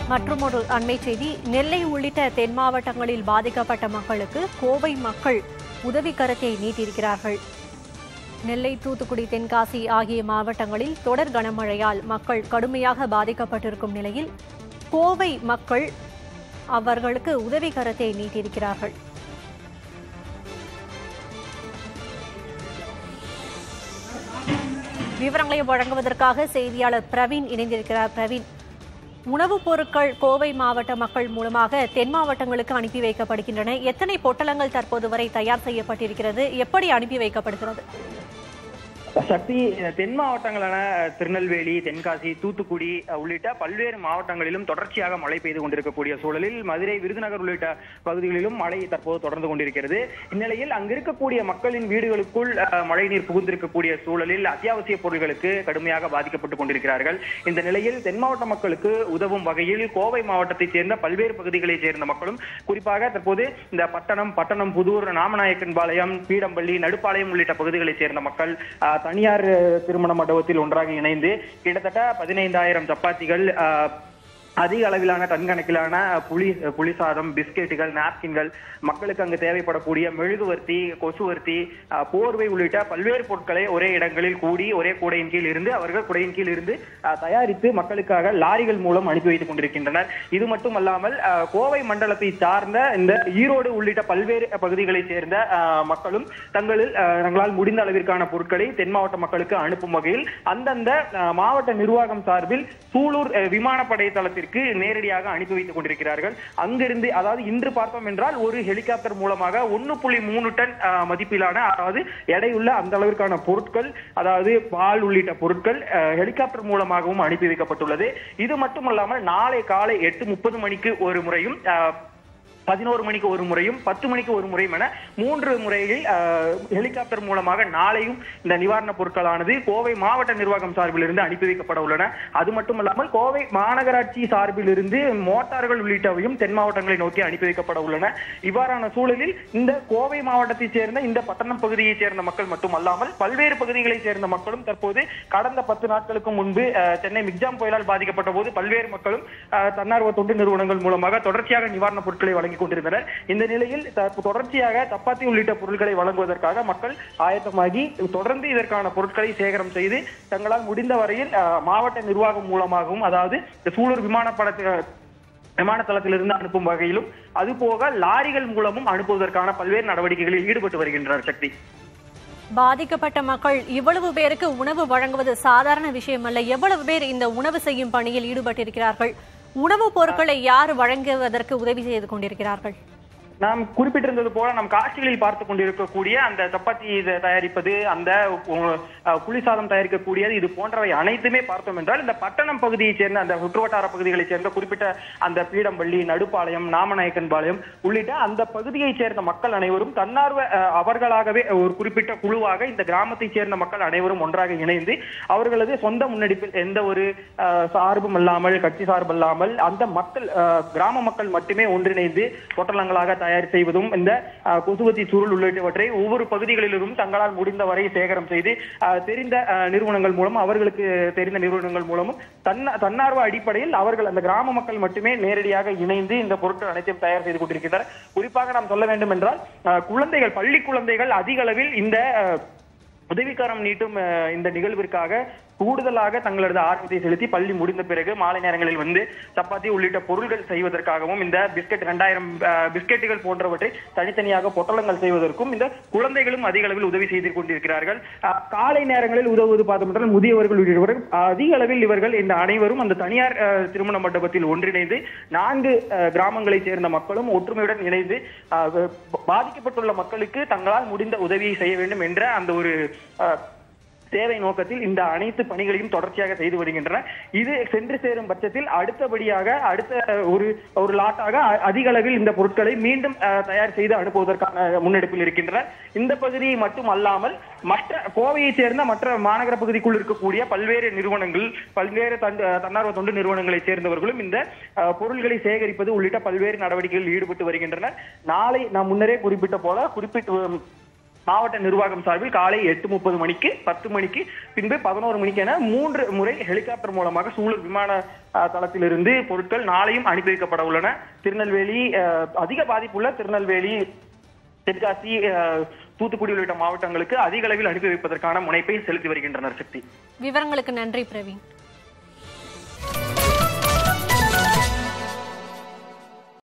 மற்றுமொரு அண்மை செய்தி நெல்லை உள்ளிட்ட தென் மாவட்டங்களில் பாதிக்கப்பட்ட மக்களுக்கு கோவை மக்கள் உதவி கரத்தை நீட்டியிருக்கிறார்கள் நெல்லை தூத்துக்குடி தென்காசி ஆகிய மாவட்டங்களில் தொடர் கனமழையால் மக்கள் கடுமையாக பாதிக்கப்பட்டிருக்கும் நிலையில் கோவை மக்கள் அவர்களுக்கு உதவி கரத்தை நீட்டியிருக்கிறார்கள் விவரங்களை வழங்குவதற்காக செய்தியாளர் பிரவீன் இணைந்திருக்கிறார் பிரவீன் உணவுப் பொருட்கள் கோவை மாவட்ட மக்கள் மூலமாக தென் மாவட்டங்களுக்கு அனுப்பி வைக்கப்படுகின்றன எத்தனை பொட்டலங்கள் தற்போது வரை தயார் செய்யப்பட்டிருக்கிறது எப்படி அனுப்பி வைக்கப்படுகிறது சக்தி தென் மாவட்டங்களான திருநெல்வேலி தென்காசி தூத்துக்குடி உள்ளிட்ட பல்வேறு மாவட்டங்களிலும் தொடர்ச்சியாக மழை பெய்து கொண்டிருக்கக்கூடிய சூழலில் மதுரை விருதுநகர் உள்ளிட்ட பகுதிகளிலும் மழை தற்போது தொடர்ந்து கொண்டிருக்கிறது இந்நிலையில் அங்கு இருக்கக்கூடிய மக்களின் வீடுகளுக்குள் அஹ், மழைநீர் புகுந்திருக்கக்கூடிய சூழலில் அத்தியாவசிய பொருட்களுக்கு கடுமையாக பாதிக்கப்பட்டுக் கொண்டிருக்கிறார்கள் இந்த நிலையில் தென் மாவட்ட மக்களுக்கு உதவும் வகையில் கோவை மாவட்டத்தைச் சேர்ந்த பல்வேறு பகுதிகளைச் சேர்ந்த மக்களும் குறிப்பாக தற்போது இந்த பட்டணம் பட்டணம் புதூர் நாமநாயக்கன்பாளையம் பீடம்பள்ளி நடுப்பாளையம் உள்ளிட்ட பகுதிகளைச் சேர்ந்த மக்கள் அஹ், தனியார் அஹ், திருமண மண்டபத்தில் ஒன்றாக இணைந்து கிட்டத்தட்ட பதினைந்தாயிரம் சப்பாத்திகள் அஹ், அதிக அளவிலான டன் கணக்கிலான புளி புளி சாதம் பிஸ்கெட்டுகள் நாப்கின்கள் மக்களுக்கு அங்கு தேவைப்படக்கூடிய மெழுகுவர்த்தி கொசுவர்த்தி அஹ், போர்வை உள்ளிட்ட பல்வேறு பொருட்களை ஒரே இடங்களில் கூடி ஒரே கூடையின் கீழ் இருந்து அவர்கள் குடையின் கீழ் இருந்து அஹ், தயாரித்து மக்களுக்காக லாரிகள் மூலம் அனுப்பி வைத்துக் கொண்டிருக்கின்றனர் இது மட்டுமல்லாமல் அஹ், கோவை மண்டலத்தை சார்ந்த இந்த ஈரோடு உள்ளிட்ட பல்வேறு பகுதிகளைச் சேர்ந்த அஹ், மக்களும் தங்களில் அஹ், தங்களால் முடிந்த அளவிற்கான பொருட்களை தென் மாவட்ட மக்களுக்கு அனுப்பும் வகையில் அந்தந்த அஹ், மாவட்ட நிர்வாகம் சார்பில் சூலூர் அஹ், விமானப்படை தளத்திற்கு நேரடியாக அனுப்பி வைத்துக் கொண்டிருக்கிறார்கள் அங்கிருந்து அதாவது இன்று பார்த்தோம் என்றால் ஒரு ஹெலிகாப்டர் மூலமாக ஒன்னு புள்ளி மூணு டன் அஹ், மதிப்பிலான அதாவது எடையுள்ள அந்த அளவிற்கான பொருட்கள் அதாவது பால் உள்ளிட்ட பொருட்கள் அஹ், ஹெலிகாப்டர் மூலமாகவும் அனுப்பி வைக்கப்பட்டுள்ளது இது மட்டுமல்லாமல் நாளை காலை எட்டு முப்பது மணிக்கு ஒரு முறையும் அஹ், பதினோரு மணிக்கு ஒரு முறையும் பத்து மணிக்கு ஒரு முறையும் என மூன்று முறையில் அஹ், ஹெலிகாப்டர் மூலமாக நாளையும் இந்த நிவாரணப் பொருட்களானது கோவை மாவட்ட நிர்வாகம் சார்பில் இருந்து அனுப்பி வைக்கப்பட உள்ளன அது மட்டுமல்லாமல் கோவை மாநகராட்சி சார்பில் இருந்து மோட்டார்கள் உள்ளிட்டவையும் தென் மாவட்டங்களை நோக்கி அனுப்பி வைக்கப்பட உள்ளன இவ்வாறான சூழலில் இந்த கோவை மாவட்டத்தைச் சேர்ந்த இந்த பட்டணம் பகுதியைச் சேர்ந்த மக்கள் மட்டுமல்லாமல் பல்வேறு பகுதிகளைச் சேர்ந்த மக்களும் தற்போது கடந்த பத்து நாட்களுக்கு முன்பு அஹ், சென்னை மிக்ஜாம் புயலால் பாதிக்கப்பட்ட போது பல்வேறு மக்களும் அஹ், தன்னார்வ தொண்டு நிறுவனங்கள் மூலமாக தொடர்ச்சியாக நிவாரணப் பொருட்களை வழங்கிக் கொண்டிருந்தனர் இந்த நிலையில் த- தொடர்ச்சியாக சப்பாத்தி உள்ளிட்ட பொருட்களை வழங்குவதற்காக மக்கள் ஆயத்தமாகி தொடர்ந்து இதற்கான பொருட்களை சேகரம் செய்து தங்களால் முடிந்த வரையில் அஹ், மாவட்ட நிர்வாகம் மூலமாகவும் அதாவது இந்த சூலூர் விமானப்படத்தை விமான தளத்திலிருந்து அனுப்பும் வகையிலும் அதுபோக லாரிகள் மூலமும் அனுப்புவதற்கான பல்வேறு நடவடிக்கைகளில் ஈடுபட்டு வருகின்றனர் சக்தி பாதிக்கப்பட்ட மக்கள் இவ்வளவு பேருக்கு உணவு வழங்குவது சாதாரண விஷயம் அல்ல எவ்வளவு பேர் இந்த உணவு செய்யும் பணியில் ஈடுபட்டிருக்கிறார்கள் உணவுப் பொருட்களை யார் வழங்குவதற்கு உதவி செய்து கொண்டிருக்கிறார்கள் நாம் குறிப்பிட்டிருந்தது போல நம் காட்சிகளில் பார்த்து கொண்டிருக்கக்கூடிய அந்த சப்பாத்தி இதை தயாரிப்பது அந்த அஹ், புளி சாதம் தயாரிக்கக்கூடியது இது போன்றவை அனைத்துமே பார்த்தோம் என்றால் இந்த பட்டணம் பகுதியைச் சேர்ந்த அந்த சுற்றுவட்டார பகுதிகளைச் சேர்ந்த குறிப்பிட்ட அந்த பீடம்பள்ளி நடுப்பாளையம் நாமநாயக்கன்பாளையம் உள்ளிட்ட அந்த பகுதியைச் சேர்ந்த மக்கள் அனைவரும் தன்னார்வ அஹ், அவர்களாகவே ஒரு குறிப்பிட்ட குழுவாக இந்த கிராமத்தைச் சேர்ந்த மக்கள் அனைவரும் ஒன்றாக இணைந்து அவர்களது சொந்த முன்னெடுப்பில் எந்த ஒரு அஹ், சார்பும் இல்லாமல் கட்சி சார்பு இல்லாமல் அந்த மக்கள் அஹ், கிராம மக்கள் மட்டுமே ஒன்றிணைந்து பொட்டலங்களாக தயார் செய்வதும் இந்த அஹ், கொசுவத்தி சுருள் உள்ளிட்டவற்றை ஒவ்வொரு பகுதிகளிலும் தங்களால் முடிந்தவரை சேகரம் செய்து அஹ், தெரிந்த அஹ், நிறுவனங்கள் மூலம் அவர்களுக்கு தெரிந்த நிறுவனங்கள் மூலமும் தன்ன தன்னார்வ அடிப்படையில் அவர்கள் அந்த கிராம மக்கள் மட்டுமே நேரடியாக இணைந்து இந்த பொருட்கள் அனைத்தையும் தயார் செய்து கொண்டிருக்கின்றனர் குறிப்பாக நாம் சொல்ல வேண்டும் என்றால் அஹ், குழந்தைகள் பள்ளி குழந்தைகள் அதிக அளவில் இந்த அஹ், உதவிக்கரம் நீட்டும் அஹ், இந்த நிகழ்விற்காக கூடுதலாக தங்களது ஆர்வத்தை செலுத்தி பள்ளி முடிந்த பிறகு மாலை நேரங்களில் வந்து சப்பாத்தி உள்ளிட்ட பொருட்கள் செய்வதற்காகவும் இந்த பிஸ்கட் இரண்டாயிரம் பிஸ்கெட்டுகள் போன்றவற்றை தனித்தனியாக பொட்டலங்கள் செய்வதற்கும் இந்த குழந்தைகளும் அதிக அளவில் உதவி செய்து கொண்டிருக்கிறார்கள் அஹ், காலை நேரங்களில் உதவுவது பார்த்தோம் என்றால் முதியவர்கள் உள்ளிட்டவர்கள் அதிக அளவில் இவர்கள் இந்த அனைவரும் அந்த தனியார் அஹ், திருமண மண்டபத்தில் ஒன்றிணைந்து நான்கு அஹ், கிராமங்களைச் சேர்ந்த மக்களும் ஒற்றுமையுடன் இணைந்து அஹ், பாதிக்கப்பட்டுள்ள மக்களுக்கு தங்களால் முடிந்த உதவியை செய்ய வேண்டும் என்ற அந்த ஒரு அஹ், சேவை நோக்கத்தில் இந்த அனைத்து பணிகளையும் தொடர்ச்சியாக செய்து வருகின்றனர் இது சென்று சேரும் பட்சத்தில் அடுத்தபடியாக அடுத்த ஒரு ஒரு லாட்டாக அ- அதிக அளவில் இந்த பொருட்களை மீண்டும் அஹ், தயார் செய்து அனுப்புவதற்கான முன்னெடுப்பில் இருக்கின்றனர் இந்த பகுதியை மட்டும் அல்லாமல் மற்ற கோவையைச் சேர்ந்த மற்ற மாநகர பகுதிக்குள் இருக்கக்கூடிய பல்வேறு நிறுவனங்கள் பல்வேறு தன்- தன்னார்வ தொண்டு நிறுவனங்களைச் சேர்ந்தவர்களும் இந்த அஹ், பொருள்களை சேகரிப்பது உள்ளிட்ட பல்வேறு நடவடிக்கைகளில் ஈடுபட்டு வருகின்றனர் நாளை நாம் முன்னரே குறிப்பிட்ட போல குறிப்பிட்டு மாவட்ட நிர்வாகம் சார்பில் காலை எட்டு முப்பது மணிக்கு பத்து மணிக்கு பின்பு பதினோரு மணிக்கு என மூன்று முறை ஹெலிகாப்டர் மூலமாக சூலூர் விமான அஹ், தளத்திலிருந்து பொருட்கள் நாளையும் அனுப்பி வைக்கப்பட உள்ளன திருநெல்வேலி அஹ், அதிக பாதிப்புள்ள திருநெல்வேலி தென்காசி அஹ், தூத்துக்குடி உள்ளிட்ட மாவட்டங்களுக்கு அதிக அளவில் அனுப்பி வைப்பதற்கான முனைப்பை செலுத்தி வருகின்றனர் சக்தி விவரங்களுக்கு நன்றி பிரவீன்